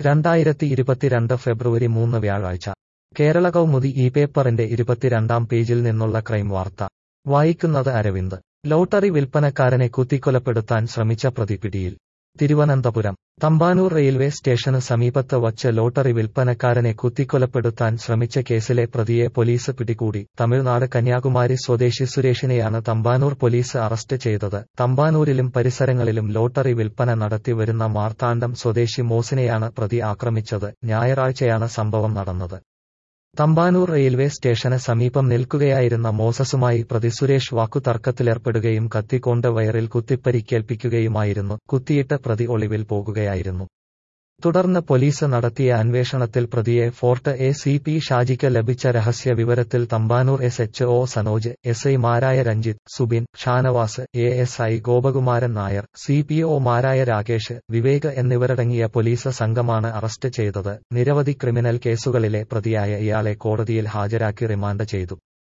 രണ്ടായിരത്തി ഇരുപത്തിരണ്ട് ഫെബ്രുവരി മൂന്ന് വ്യാഴാഴ്ച കേരള കൗമുദി ഈ പേപ്പറിന്റെ ഇരുപത്തിരണ്ടാം പേജിൽ നിന്നുള്ള ക്രൈം വാർത്ത വായിക്കുന്നത് അരവിന്ദ് ലോട്ടറി വിൽപ്പനക്കാരനെ കുത്തിക്കൊലപ്പെടുത്താൻ ശ്രമിച്ച പ്രതി പിടിയിൽ തിരുവനന്തപുരം തമ്പാനൂർ റെയിൽവേ സ്റ്റേഷന് സമീപത്ത് വച്ച് ലോട്ടറി വിൽപ്പനക്കാരനെ കുത്തിക്കൊലപ്പെടുത്താൻ ശ്രമിച്ച കേസിലെ പ്രതിയെ പോലീസ് പിടികൂടി തമിഴ്നാട് കന്യാകുമാരി സ്വദേശി സുരേഷിനെയാണ് തമ്പാനൂർ പോലീസ് അറസ്റ്റ് ചെയ്തത് തമ്പാനൂരിലും പരിസരങ്ങളിലും ലോട്ടറി വിൽപ്പന നടത്തി വരുന്ന മാർത്താണ്ഡം സ്വദേശി മോസിനെയാണ് പ്രതി ആക്രമിച്ചത് ഞായറാഴ്ചയാണ് സംഭവം നടന്നത് തമ്പാനൂർ റെയിൽവേ സ്റ്റേഷന് സമീപം നിൽക്കുകയായിരുന്ന മോസസുമായി പ്രതി സുരേഷ് വാക്കുതർക്കത്തിലേർപ്പെടുകയും കത്തിക്കൊണ്ട് വയറിൽ കുത്തിപ്പരിക്കേൽപ്പിക്കുകയുമായിരുന്നു കുത്തിയിട്ട് പ്രതി ഒളിവിൽ പോകുകയായിരുന്നു തുടർന്ന് പോലീസ് നടത്തിയ അന്വേഷണത്തിൽ പ്രതിയെ ഫോർട്ട് എ സി പി ഷാജിക്ക് ലഭിച്ച രഹസ്യ വിവരത്തിൽ Thampanoor S H O Sanoj S ഐമാരായ Ranjith Subin Shanavas A S I Gopakumaran Nair C P ഒമാരായ രാകേഷ് വിവേക് എന്നിവരടങ്ങിയ പോലീസ് സംഘമാണ് അറസ്റ്റ് ചെയ്തത് നിരവധി ക്രിമിനൽ കേസുകളിലെ പ്രതിയായ ഇയാളെ കോടതിയിൽ ഹാജരാക്കി റിമാൻഡ് ചെയ്തു